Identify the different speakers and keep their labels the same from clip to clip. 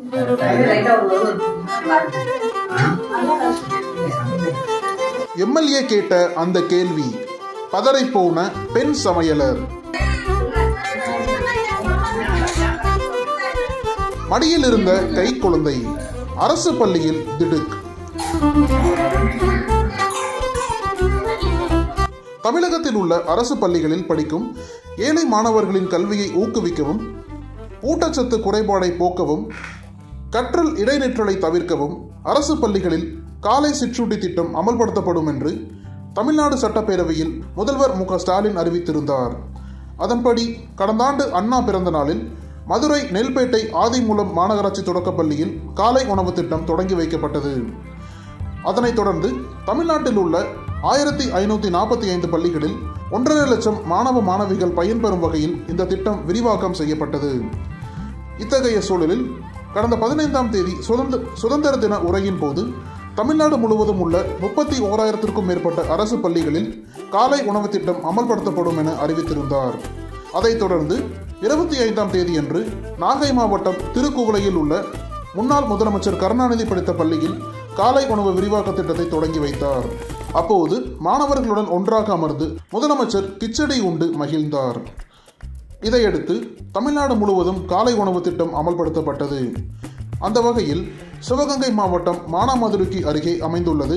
Speaker 1: MLA கேட்ட அந்த கேள்வி பதறிப்போன பெண் சமையலர் மடியில் இருந்த கை குழந்தை அரசு பள்ளியில் திடுக் தமிழகத்தில் உள்ள அரசு பள்ளிகளில் படிக்கும் ஏழை மாணவர்களின் கல்வியை ஊக்குவிக்கவும் ஊட்டச்சத்து குறைபாடை போக்கவும் கற்றல் இடைநிற்றலை தவிர்க்கவும் அரசு பள்ளிகளில் காலை சிற்றுண்டி திட்டம் அமல்படுத்தப்படும் என்று தமிழ்நாடு சட்டப்பேரவையில் முதல்வர் மு க ஸ்டாலின் அறிவித்திருந்தார் அதன்படி கடந்த ஆண்டு அண்ணா பிறந்த நாளில் மதுரை நெல்பேட்டை ஆதிமூலம் மாநகராட்சி தொடக்கப் பள்ளியில் காலை உணவு திட்டம் தொடங்கி வைக்கப்பட்டது அதனைத் தொடர்ந்து தமிழ்நாட்டில் உள்ள ஆயிரத்தி ஐநூற்றி நாற்பத்தி ஐந்து பள்ளிகளில் ஒன்றரை லட்சம் மாணவ மாணவிகள் பயன்பெறும் வகையில் இந்த திட்டம் விரிவாக்கம் செய்யப்பட்டது இத்தகைய சூழலில் கடந்த பதினைந்தாம் தேதி சுதந்திர சுதந்திர தின உரையின் போது தமிழ்நாடு முழுவதும் உள்ள முப்பத்தி ஓராயிரத்திற்கும் மேற்பட்ட அரசு பள்ளிகளில் காலை உணவு திட்டம் அமல்படுத்தப்படும் என அறிவித்திருந்தார் அதைத் தொடர்ந்து இருபத்தி ஐந்தாம் தேதியன்று நாகை மாவட்டம் திருக்குவளையில் உள்ள முன்னாள் முதலமைச்சர் கருணாநிதி படித்த பள்ளியில் காலை உணவு விரிவாக்க திட்டத்தை தொடங்கி வைத்தார் அப்போது மாணவர்களுடன் ஒன்றாக அமர்ந்து முதலமைச்சர் கிச்சடி உண்டு மகிழ்ந்தார் இதையடுத்து தமிழ்நாடு முழுவதும் காலை உணவு திட்டம் அமல்படுத்தப்பட்டது அந்த வகையில் சிவகங்கை மாவட்டம் மானாமதுரைக்கு அருகே அமைந்துள்ளது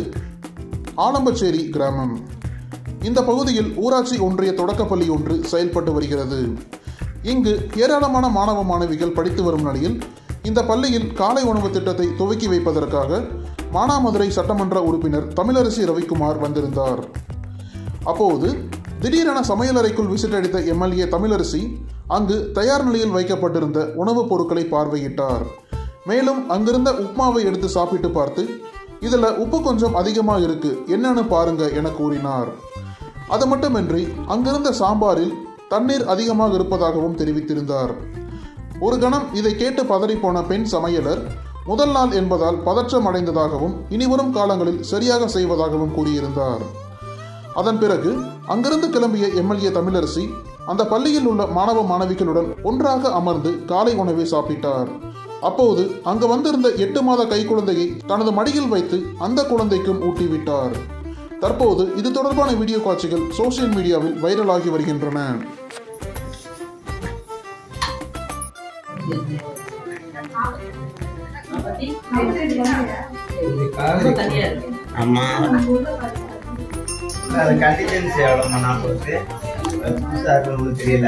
Speaker 1: ஆலம்பச்சேரி கிராமம் இந்த பகுதியில் ஊராட்சி ஒன்றிய தொடக்கப்பள்ளி ஒன்று செயல்பட்டு வருகிறது இங்கு ஏராளமான மாணவ மாணவிகள் படித்து வரும் நிலையில் இந்த பள்ளியில் காலை உணவு திட்டத்தை துவக்கி வைப்பதற்காக மானாமதுரை சட்டமன்ற உறுப்பினர் தமிழரசி ரவிக்குமார் வந்திருந்தார் அப்போது திடீரென சமையலறைக்குள் விசிட் அடித்த எம்எல்ஏ தமிழரசி அங்கு தயார் நிலையில் வைக்கப்பட்டிருந்த உணவுப் பொருட்களை பார்வையிட்டார் மேலும் அங்கிருந்த உப்மாவை எடுத்து சாப்பிட்டு பார்த்து இதில் உப்பு கொஞ்சம் அதிகமாக இருக்கு என்னன்னு பாருங்க என கூறினார் அது மட்டுமின்றி அங்கிருந்த சாம்பாரில் தண்ணீர் அதிகமாக இருப்பதாகவும் தெரிவித்திருந்தார் ஒரு கணம் இதை கேட்டு பதறிப்போன பெண் சமையலர் முதல் நாள் என்பதால் பதற்றம் அடைந்ததாகவும் இனிவரும் காலங்களில் சரியாக செய்வதாகவும் கூறியிருந்தார் அதன் பிறகு அங்கிருந்து கிளம்பிய எம்எல்ஏ தமிழரசி அந்த பள்ளியில் உள்ள மாணவ மாணவிகளுடன் ஒன்றாக அமர்ந்து காலை உணவை சாப்பிட்டார் அப்போது அங்கு வந்திருந்த எட்டு மாத கைக்குழந்தையை தனது மடியில் வைத்து அந்த குழந்தைக்கும் ஊட்டிவிட்டார் தற்போது இது தொடர்பான வீடியோ காட்சிகள் சோசியல் மீடியாவில் வைரலாகி வருகின்றன
Speaker 2: ஆமா அது கண்டிஜென்சி எவ்வளோம்மா நான் போட்டு புதுசாக இருக்குன்னு தெரியல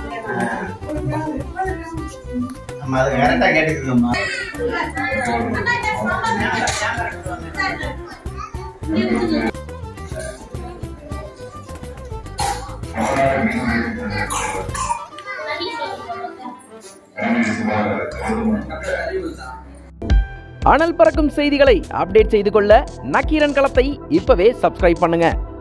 Speaker 2: நம்ம அது கரெக்டாக கேட்டுக்கிறோம்மா
Speaker 3: அனல் பறக்கும் செய்திகளை அப்டேட் செய்து கொள்ள நக்கீரன் களத்தை இப்பவே சப்ஸ்கிரைப் பண்ணுங்க